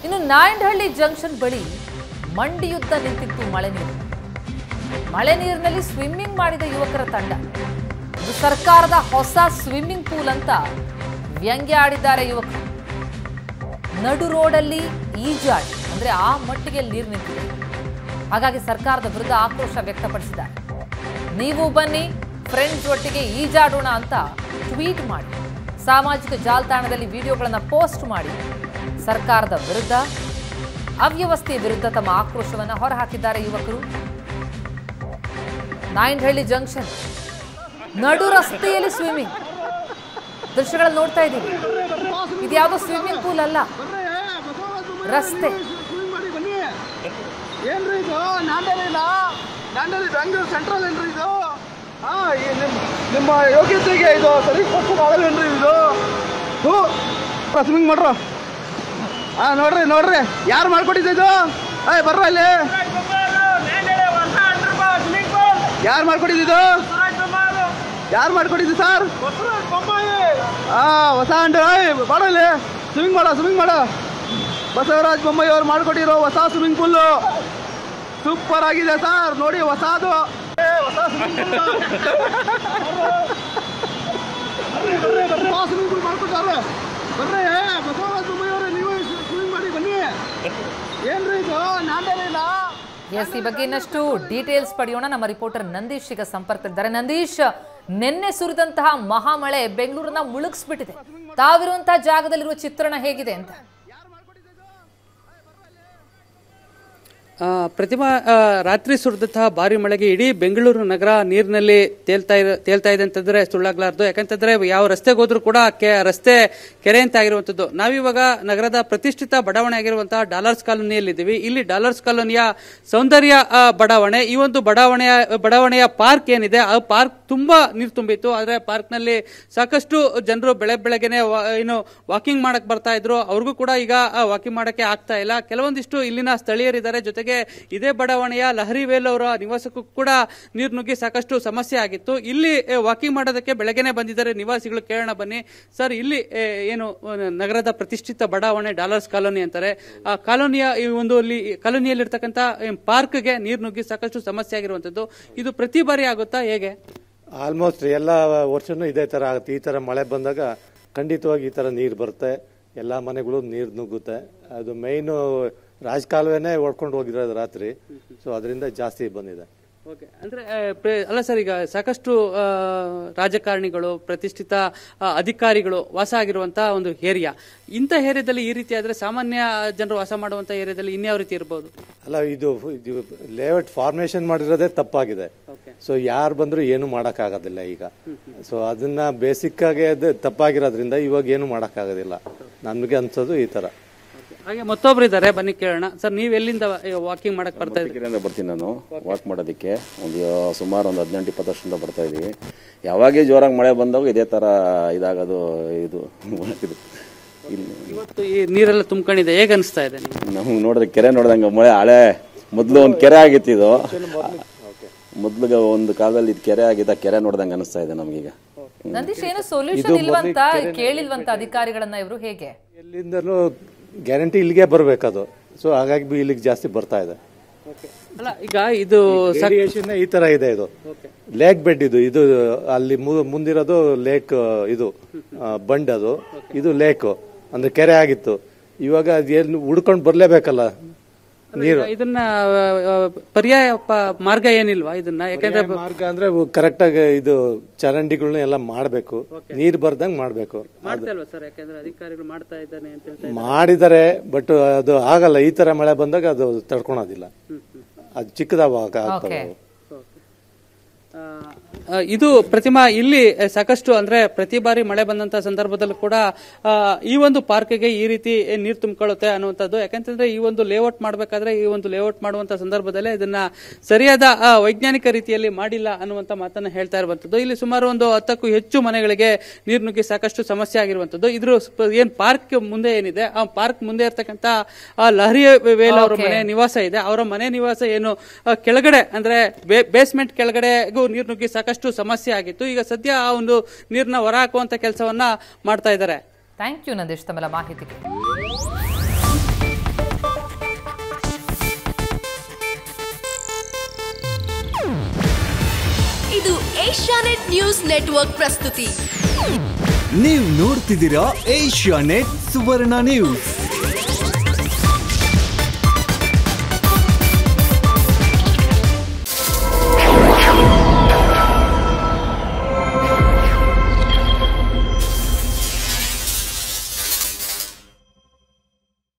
ಇನ್ನು ನಾಯಂಡಹಳ್ಳಿ ಜಂಕ್ಷನ್ ಬಳಿ ಮಂಡಿಯುದ್ದ ನಿಂತಿತ್ತು ಮಳೆ ನೀರು ಮಳೆ ನೀರಿನಲ್ಲಿ ಸ್ವಿಮ್ಮಿಂಗ್ ಮಾಡಿದ ಯುವಕರ ತಂಡ ಇದು ಸರ್ಕಾರದ ಹೊಸ ಸ್ವಿಮ್ಮಿಂಗ್ ಪೂಲ್ ಅಂತ ವ್ಯಂಗ್ಯ ಆಡಿದ್ದಾರೆ ಯುವಕರು ನಡು ರೋಡಲ್ಲಿ ಈಜಾಡಿ ಅಂದ್ರೆ ಆ ಮಟ್ಟಿಗೆ ನೀರು ನಿಂತಿದೆ ಹಾಗಾಗಿ ಸರ್ಕಾರದ ವಿರುದ್ಧ ಆಕ್ರೋಶ ವ್ಯಕ್ತಪಡಿಸಿದ್ದಾರೆ ನೀವು ಬನ್ನಿ ಫ್ರೆಂಡ್ಸ್ ಒಟ್ಟಿಗೆ ಈಜಾಡೋಣ ಅಂತ ಟ್ವೀಟ್ ಮಾಡಿ ಸಾಮಾಜಿಕ ಜಾಲತಾಣದಲ್ಲಿ ವಿಡಿಯೋಗಳನ್ನು ಪೋಸ್ಟ್ ಮಾಡಿ ಸರ್ಕಾರದ ವಿರುದ್ಧ ಅವ್ಯವಸ್ಥೆ ವಿರುದ್ಧ ತಮ್ಮ ಆಕ್ರೋಶವನ್ನು ಹೊರಹಾಕಿದ್ದಾರೆ ಯುವಕರು ನಾಯಂಡಹಳ್ಳಿ ಜಂಕ್ಷನ್ ನಡು ರಸ್ತೆಯಲ್ಲಿ ಸ್ವಿಮ್ಮಿಂಗ್ ದೃಶ್ಯಗಳನ್ನು ನೋಡ್ತಾ ಇದ್ದೀವಿ ಇದು ಯಾವುದೋ ಸ್ವಿಮ್ಮಿಂಗ್ ಪೂಲ್ ಅಲ್ಲ ರಸ್ತೆ ಸ್ವಿಮ್ಮಿಂಗ್ ಮಾಡಿ ಬನ್ನಿ ಏನ್ರಿ ಇದು ನಾಂಡಲಿಲ್ಲ ನಾಂಡಲಿ ಬೆಂಗಳೂರು ಸೆಂಟ್ರಲ್ ಏನ್ರಿ ಇದು ಹಾ ಈ ನಿಮ್ ನಿಮ್ಮ ಯೋಗ್ಯತೆಗೆ ಇದು ಸರಿ ಕೊಟ್ಟು ಆಗಲ್ವೇನ್ರಿ ಇದು ಹೂ ಸ್ವಿಮ್ಮಿಂಗ್ ಮಾಡ್ರ ಹಾ ನೋಡ್ರಿ ನೋಡ್ರಿ ಯಾರು ಮಾಡ್ಕೊಟ್ಟಿದ್ದು ಇದು ಏಯ್ ಬರ್ರ ಇಲ್ಲಿ ಯಾರು ಮಾಡ್ಕೊಟ್ಟಿದ್ದು ಯಾರು ಮಾಡ್ಕೊಟ್ಟಿದ್ದು ಸರ್ ಹಾ ಹೊಸ ಅಂಡ್ ಬಾಡ ಇಲ್ಲಿ ಸ್ವಿಮ್ಮಿಂಗ್ ಮಾಡ ಸ್ವಿಮ್ಮಿಂಗ್ ಮಾಡ ಬಸವರಾಜ ಬೊಮ್ಮಾಯಿ ಅವ್ರು ಮಾಡ್ಕೊಟ್ಟಿರೋ ಹೊಸ ಸ್ವಿಮ್ಮಿಂಗ್ ಪೂಲ್ ಸೂಪರ್ ಆಗಿದೆ ಸರ್ ನೋಡಿ ಹೊಸದು ಏ, ಹೊಸ ಸ್ವಿಮ್ಮಿಂಗ್ ಪೂಲ್ ಸ್ವಿಮ್ಮಿಂಗ್ ಪೂಲ್ ಮಾಡ್ಕೊಟ್ಟಾರೆ ಬರ್ರಿ ಬಸವರಾಜ ಬೊಮ್ಮಾಯಿ ಅವರೇ ನೀವು ಸ್ವಿಮ್ಮಿಂಗ್ ಮಾಡಿ ಬನ್ನಿ ಏನ್ರಿ ಇದು ನಾಂಡಲಿಲ್ಲ ಎಸ್ ಈ ಬಗ್ಗೆ ಇನ್ನಷ್ಟು ಡೀಟೇಲ್ಸ್ ಪಡೆಯೋಣ ನಮ್ಮ ರಿಪೋರ್ಟರ್ ನಂದೀಶ್ ಈಗ ಸಂಪರ್ಕದಲ್ಲಿದ್ದಾರೆ ನಂದೀಶ್ ನಿನ್ನೆ ಸುರಿದಂತಹ ಮಹಾಮಳೆ ಬೆಂಗಳೂರನ್ನ ಮುಳುಗಿಸ್ಬಿಟ್ಟಿದೆ ತಾವಿರುವಂತಹ ಜಾಗದಲ್ಲಿರುವ ಚಿತ್ರಣ ಹೇಗಿದೆ ಅಂತ ಆ, ಪ್ರತಿಮಾ ಆ, ರಾತ್ರಿ ಸುರಿದಂತಹ ಭಾರಿ ಮಳೆಗೆ ಇಡೀ ಬೆಂಗಳೂರು ನಗರ ನೀರಿನಲ್ಲಿ ತೇಲ್ತಾ ಇರ ತೇಲ್ತಾ ಇದೆ ಅಂತಂದ್ರೆ ಸುಳ್ಳಾಗ್ಲಾರ್ದು ಯಾಕಂತಂದ್ರೆ ಯಾವ ರಸ್ತೆಗೆ ಹೋದ್ರೂ ಕೂಡ ಕೆ- ರಸ್ತೆ ಕೆರೆ ಅಂತ ಆಗಿರುವಂತದ್ದು ನಾವಿವಾಗ ನಗರದ ಪ್ರತಿಷ್ಠಿತ ಬಡಾವಣೆ ಆಗಿರುವಂತಹ ಡಾಲರ್ಸ್ ಕಾಲೋನಿಯಲ್ಲಿದ್ದೀವಿ ಇಲ್ಲಿ ಡಾಲರ್ಸ್ ಕಾಲೋನಿಯ ಸೌಂದರ್ಯ ಆ, ಬಡಾವಣೆ ಈ ಒಂದು ಬಡಾವಣೆಯ ಬಡಾವಣೆಯ ಪಾರ್ಕ್ ಏನಿದೆ ಆ ಪಾರ್ಕ್ ತುಂಬಾ ನೀರು ತುಂಬಿತ್ತು ಆದ್ರೆ ಪಾರ್ಕ್ ನಲ್ಲಿ ಸಾಕಷ್ಟು ಜನರು ಬೆಳೆ ಬೆಳಗ್ಗೆನೆ ವಾ- ಏನು ವಾಕಿಂಗ್ ಮಾಡಕ್ ಬರ್ತಾ ಇದ್ರು ಅವ್ರಿಗೂ ಕೂಡ ಈಗ ವಾಕಿಂಗ್ ಮಾಡಕ್ಕೆ ಆಗ್ತಾ ಇಲ್ಲ ಕೆಲವೊಂದಿಷ್ಟು ಇಲ್ಲಿನ ಸ್ಥಳೀಯರಿದ್ದಾರೆ ಜೊತೆಗೆ ಇದೇ ಬಡಾವಣೆಯ ಲಹರಿ ವೇಲ್ ಅವರ ನಿವಾಸಕ್ಕೂ ಕೂಡ ನೀರು ನುಗ್ಗಿ ಸಾಕಷ್ಟು ಸಮಸ್ಯೆ ಆಗಿತ್ತು ಇಲ್ಲಿ ವಾಕಿಂಗ್ ಮಾಡೋದಕ್ಕೆ ಬೆಳಗ್ಗೆನೆ ಬಂದಿದ್ದಾರೆ ನಿವಾಸಿಗಳು ಕೇಳೋಣ ಬನ್ನಿ ಸರ್ ಇಲ್ಲಿ ಏ, ಏನು ಆ, ನಗರದ ಪ್ರತಿಷ್ಠಿತ ಬಡಾವಣೆ ಡಾಲರ್ಸ್ ಕಾಲೋನಿ ಅಂತಾರೆ ಆ ಕಾಲೋನಿಯ ಈ ಒಂದು ಅಲ್ಲಿ ಕಾಲೋನಿಯಲ್ಲಿರ್ತಕ್ಕಂಥ ಪಾರ್ಕ್ಗೆ ನೀರು ನುಗ್ಗಿ ಸಾಕಷ್ಟು ಸಮಸ್ಯೆ ಆಗಿರುವಂತದ್ದು ಇದು ಪ್ರತಿ ಬಾರಿ ಆಗುತ್ತಾ ಹೇಗೆ ಆಲ್ಮೋಸ್ಟ್ ಎಲ್ಲ ವರ್ಷನೂ ಇದೇ ಥರ ಆಗುತ್ತೆ ಈ ಥರ ಮಳೆ ಬಂದಾಗ ಖಂಡಿತವಾಗಿ ಈ ಥರ ನೀರು ಬರುತ್ತೆ ಎಲ್ಲ ಮನೆಗಳು ನೀರು ನುಗ್ಗುತ್ತೆ ಅದು ಮೈನು ರಾಜಕಾಲುವೆನೇ ಓಡ್ಕೊಂಡು ಹೋಗಿರೋದು ರಾತ್ರಿ ಸೊ ಅದರಿಂದ ಜಾಸ್ತಿ ಬಂದಿದೆ ಓಕೆ ಅಂದ್ರೆ ಆ, ಪ್ರ- ಅಲ್ಲ ಸರ್ ಈಗ ಸಾಕಷ್ಟು ಆ, ರಾಜಕಾರಣಿಗಳು ಪ್ರತಿಷ್ಠಿತ ಆ, ಅಧಿಕಾರಿಗಳು ವಾಸ ಆಗಿರುವಂತಹ ಒಂದು ಏರಿಯಾ ಇಂಥ ಏರಿಯಾದಲ್ಲಿ ಈ ರೀತಿ ಆದ್ರೆ ಸಾಮಾನ್ಯ ಜನರು ವಾಸ ಮಾಡುವಂತ ಏರಿಯಾದಲ್ಲಿ ಇನ್ಯಾವ ರೀತಿ ಇರಬಹುದು ಅಲ್ಲ ಇದು ಇದು ಲೇಔಟ್ ಫಾರ್ಮೇಶನ್ ಮಾಡಿರೋದೇ ತಪ್ಪಾಗಿದೆ ಸೊ ಯಾರು ಬಂದರೂ ಏನು ಮಾಡೋಕ್ಕಾಗೋದಿಲ್ಲ ಈಗ ಸೊ ಅದನ್ನ ಬೇಸಿಕ್ ಆಗಿ ಅದು ತಪ್ಪಾಗಿರೋದ್ರಿಂದ ಇವಾಗ ಏನು ಮಾಡೋಕ್ಕಾಗೋದಿಲ್ಲ ನಮಗೆ ಅನ್ಸೋದು ಈ ಥರ ಹಾಗೆ ಮತ್ತೊಬ್ರು ಇದ್ದಾರೆ ಬನ್ನಿ ಕೇಳೋಣ ಸರ್ ನೀವು ಎಲ್ಲಿಂದ ವಾಕಿಂಗ್ ಮಾಡಕ್ ಬರ್ತಾ ಇದ್ದೀರಿ ಕೆರೆಯಿಂದ ಬರ್ತೀನಿ ನಾನು ವಾಕ್ ಮಾಡೋದಕ್ಕೆ ಒಂದು ಸುಮಾರು ಒಂದು ಹದಿನೆಂಟು ಇಪ್ಪತ್ತು ವರ್ಷದಿಂದ ಬರ್ತಾ ಇದ್ದೀವಿ ಯಾವಾಗೇ ಜೋರಾಗಿ ಮಳೆ ಬಂದಾಗ ಇದೇ ತರ ಇದಾಗೋದು ಇದು ಇದು ಇಲ್ಲಿ ಇವತ್ತು ಈ ನೀರೆಲ್ಲ ತುಂಬ್ಕೊಂಡಿದೆ ಹೇಗೆ ಅನಿಸ್ತಾ ಇದೆ ನಿಮ್ಗೆ? ನಮ್ಗೆ ನೋಡಿದ್ರೆ ಕೆರೆ ನೋಡ್ದಂಗೆ ಮಳೆ ಹಳೆ ಮೊದಲು ಒಂದು ಕೆರೆ ಆಗಿತ್ತು ಇದು ಮೊದ್ಲಿಗೆ ಒಂದು ಕಾಲದಲ್ಲಿ ಇದು ಕೆರೆ ಆಗಿದ್ದ ಕೆರೆ ನೋಡ್ದಂಗೆ ಅನಿಸ್ತಾ ಇದೆ ನಮಗೀಗ ನಂದೀಶ್ ಏನು ಸೊಲ್ಯೂಷನ್ ಇಲ್ವಂತ ಕೇಳಿಲ್ವಂತ ಅಧಿಕಾರಿಗಳನ್ನ ಇವರು ಹೇಗೆ ಎಲ್ಲಿಂದಲೂ ಗ್ಯಾರಂಟಿ ಇಲ್ಲಿಗೆ ಬರಬೇಕದು ಸೊ ಹಾಗಾಗಿ ಬಿ ಇಲ್ಲಿಗೆ ಜಾಸ್ತಿ ಬರ್ತಾ ಇದೆ ಅಲ್ಲ ಈಗ ಇದು ರೇಡಿಯೇಷನ್ ಈ ತರ ಇದೆ ಇದು ಲೇಕ್ ಬೆಡ್ ಇದು ಇದು ಅಲ್ಲಿ ಮು- ಮುಂದಿರೋದು ಲೇಕ್ ಇದು ಆ, ಬಂಡ್ ಅದು ಇದು ಲೇಕ್ ಅಂದ್ರೆ ಕೆರೆ ಆಗಿತ್ತು ಇವಾಗ ಏನು ಹುಡ್ಕೊಂಡು ಬರ್ಲೇಬೇಕಲ್ಲ ನೀರು ಇದನ್ನ ಆ, ಪರ್ಯಾಯ ಪ- ಮಾರ್ಗ ಏನಿಲ್ವಾ ಇದನ್ನ ಯಾಕಂದ್ರೆ ಮಾರ್ಗ ಅಂದ್ರೆ ಕರೆಕ್ಟ್ ಆಗಿ ಇದು ಚರಂಡಿಗಳನ್ನ ಎಲ್ಲ ಮಾಡ್ಬೇಕು ನೀರ್ ಬರ್ದಂಗ್ ಮಾಡ್ಬೇಕು ಮಾಡ್ತಾ ಇಲ್ವಾ ಸರ್ ಯಾಕಂದ್ರೆ ಅಧಿಕಾರಿಗಳು ಮಾಡ್ತಾ ಇದ್ದಾನೆ ಅಂತ ಹೇಳ್ತಾ ಮಾಡಿದ್ದಾರೆ ಬಟ್ ಅದು ಆಗಲ್ಲ ಈ ತರ ಮಳೆ ಬಂದಾಗ ಅದು ತಡ್ಕೊಳೋದಿಲ್ಲ ಅದು ಚಿಕ್ಕದಾವಾಗ ಆಗ್ತವೆ ಅವು. ಆ, ಆ, ಇದು ಪ್ರತಿಮಾ ಇಲ್ಲಿ ಆ, ಸಾಕಷ್ಟು ಅಂದ್ರೆ ಪ್ರತಿ ಬಾರಿ ಮಳೆ ಬಂದಂತ ಸಂದರ್ಭದಲ್ಲೂ ಕೂಡ ಆ, ಈ ಒಂದು ಪಾರ್ಕ್ಗೆ ಈ ರೀತಿ ನೀರು ತುಂಬಿಕೊಳ್ಳುತ್ತೆ ಅನ್ನುವಂಥದ್ದು ಯಾಕಂತಂದ್ರೆ ಈ ಒಂದು ಲೇಔಟ್ ಮಾಡಬೇಕಾದ್ರೆ ಈ ಒಂದು ಲೇಔಟ್ ಮಾಡುವಂತ ಸಂದರ್ಭದಲ್ಲೇ ಇದನ್ನ ಸರಿಯಾದ ಆ, ವೈಜ್ಞಾನಿಕ ರೀತಿಯಲ್ಲಿ ಮಾಡಿಲ್ಲ ಅನ್ನುವಂತ ಮಾತನ್ನ ಹೇಳ್ತಾ ಇರುವಂತದ್ದು ಇಲ್ಲಿ ಸುಮಾರು ಒಂದು ಹತ್ತಕ್ಕೂ ಹೆಚ್ಚು ಮನೆಗಳಿಗೆ ನೀರು ನುಗ್ಗಿ ಸಾಕಷ್ಟು ಸಮಸ್ಯೆ ಆಗಿರುವಂತದ್ದು ಇದ್ರ ಸ್ಪ- ಏನ್ ಪಾರ್ಕ್ ಮುಂದೆ ಏನಿದೆ ಆ ಪಾರ್ಕ್ ಮುಂದೆ ಇರ್ತಕ್ಕಂತ ಆ ಲಹರಿ ವೇಲ್ ಅವರ ಮನೆ ನಿವಾಸ ಇದೆ ಅವರ ಮನೆ ನಿವಾಸ ಏನು ಆ, ಕೆಳಗಡೆ ಅಂದ್ರೆ ಬೇಸ್ಮೆಂಟ್ ಕೆಳಗಡೆಗೂ ನೀರು ನುಗ್ಗಿ ಸಾಕಷ್ಟು ಸಮಸ್ಯೆ ಆಗಿತ್ತು ಈಗ ಸದ್ಯ ಆ ಒಂದು ನೀರನ್ನ ಹೊರ ಹಾಕುವಂತ ಕೆಲಸವನ್ನ ಮಾಡ್ತಾ ಇದ್ದಾರೆ ಥ್ಯಾಂಕ್ ಯು ನಂದೀಶ್ ತಮ್ಮೆಲ್ಲ ಮಾಹಿತಿಗೆ ಇದು ಏಷ್ಯಾನೆಟ್ ನ್ಯೂಸ್ ನೆಟ್ವರ್ಕ್ ಪ್ರಸ್ತುತಿ ನೀವು ನೋಡ್ತಿದ್ದೀರಾ ಏಷ್ಯಾ ನೆಟ್ ಸುವರ್ಣ ನ್ಯೂಸ್